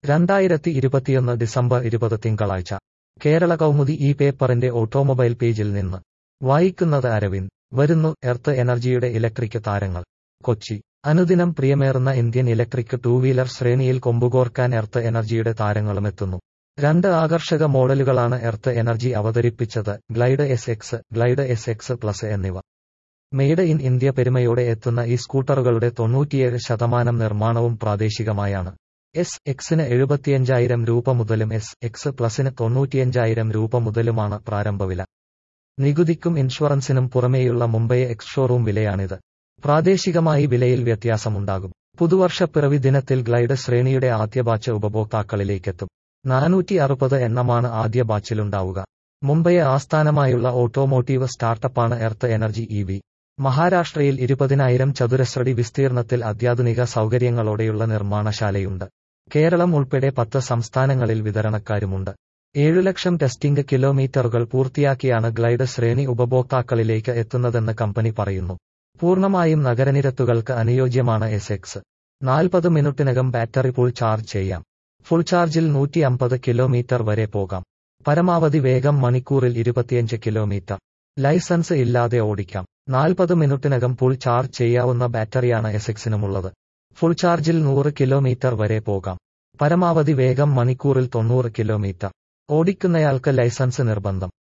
രണ്ടായിരത്തി ഇരുപത്തിയൊന്ന് ഡിസംബർ ഇരുപത് തിങ്കളാഴ്ച കേരള കൗമുദി ഈ പേപ്പറിന്റെ ഓട്ടോമൊബൈൽ പേജിൽ നിന്ന് വായിക്കുന്നത് അരവിന്ദ് വരുന്നു എർത്ത് എനർജിയുടെ ഇലക്ട്രിക് താരങ്ങൾ കൊച്ചി അനുദിനം പ്രിയമേറുന്ന ഇന്ത്യൻ ഇലക്ട്രിക് ടൂ വീലർ ശ്രേണിയിൽ കൊമ്പുകോർക്കാൻ എർത്ത് എനർജിയുടെ താരങ്ങളുമെത്തുന്നു രണ്ട് ആകർഷക മോഡലുകളാണ് എർത്ത് എനർജി അവതരിപ്പിച്ചത് Glide S X Glide S X plus എന്നിവ മെയ്ഡ് ഇൻ ഇന്ത്യ പെരുമയോടെ എത്തുന്ന ഈ സ്കൂട്ടറുകളുടെ തൊണ്ണൂറ്റിയേഴ് ശതമാനം നിർമ്മാണവും പ്രാദേശികമായാണ് എസ് എക്സിന് എഴുപത്തിയഞ്ചായിരം രൂപ മുതലും എസ് എക്സ് പ്ലസിന് തൊണ്ണൂറ്റിയഞ്ചായിരം രൂപ മുതലുമാണ് പ്രാരംഭവില നികുതിക്കും ഇൻഷുറൻസിനും പുറമേയുള്ള മുംബൈ എക്സ് ഷോറൂം വിലയാണിത് പ്രാദേശികമായി വിലയിൽ വ്യത്യാസമുണ്ടാകും പുതുവർഷപ്പിറവി ദിനത്തിൽ ഗ്ലൈഡ് ശ്രേണിയുടെ ആദ്യ ബാച്ച് ഉപഭോക്താക്കളിലേക്കെത്തും നാനൂറ്റി അറുപത് എണ്ണമാണ് ആദ്യ ബാച്ചിലുണ്ടാവുക മുംബൈ ആസ്ഥാനമായുള്ള ഓട്ടോമോട്ടീവ് സ്റ്റാർട്ടപ്പാണ് എർത്ത് എനർജി ഇ വി മഹാരാഷ്ട്രയിൽ ഇരുപതിനായിരം ചതുരശ്രടി വിസ്തീർണത്തിൽ അത്യാധുനിക സൗകര്യങ്ങളോടെയുള്ള നിർമ്മാണശാലയുണ്ട് കേരളം ഉൾപ്പെടെ പത്ത് സംസ്ഥാനങ്ങളിൽ വിതരണക്കാരുമുണ്ട് ഏഴു ലക്ഷം ടെസ്റ്റിംഗ് കിലോമീറ്ററുകൾ പൂർത്തിയാക്കിയാണ് ഗ്ലൈഡ് ശ്രേണി ഉപഭോക്താക്കളിലേക്ക് എത്തുന്നതെന്ന് കമ്പനി പറയുന്നു പൂർണ്ണമായും നഗരനിരത്തുകൾക്ക് അനുയോജ്യമാണ് എസ് എക്സ് നാൽപ്പത് മിനിറ്റിനകം ബാറ്ററി ഫുൾ ചാർജ് ചെയ്യാം ഫുൾ ചാർജിൽ നൂറ്റി അമ്പത് കിലോമീറ്റർ വരെ പോകാം പരമാവധി വേഗം മണിക്കൂറിൽ ഇരുപത്തിയഞ്ച് കിലോമീറ്റർ ലൈസൻസ് ഇല്ലാതെ ഓടിക്കാം നാൽപ്പത് മിനിറ്റിനകം ഫുൾ ചാർജ് ചെയ്യാവുന്ന ബാറ്ററിയാണ് എസെക്സിനുമുള്ളത് ഫുൾ ചാർജിൽ നൂറ് കിലോമീറ്റർ വരെ പോകാം പരമാവധി വേഗം മണിക്കൂറിൽ തൊണ്ണൂറ് കിലോമീറ്റർ ഓടിക്കുന്നയാൾക്ക് ലൈസൻസ് നിർബന്ധം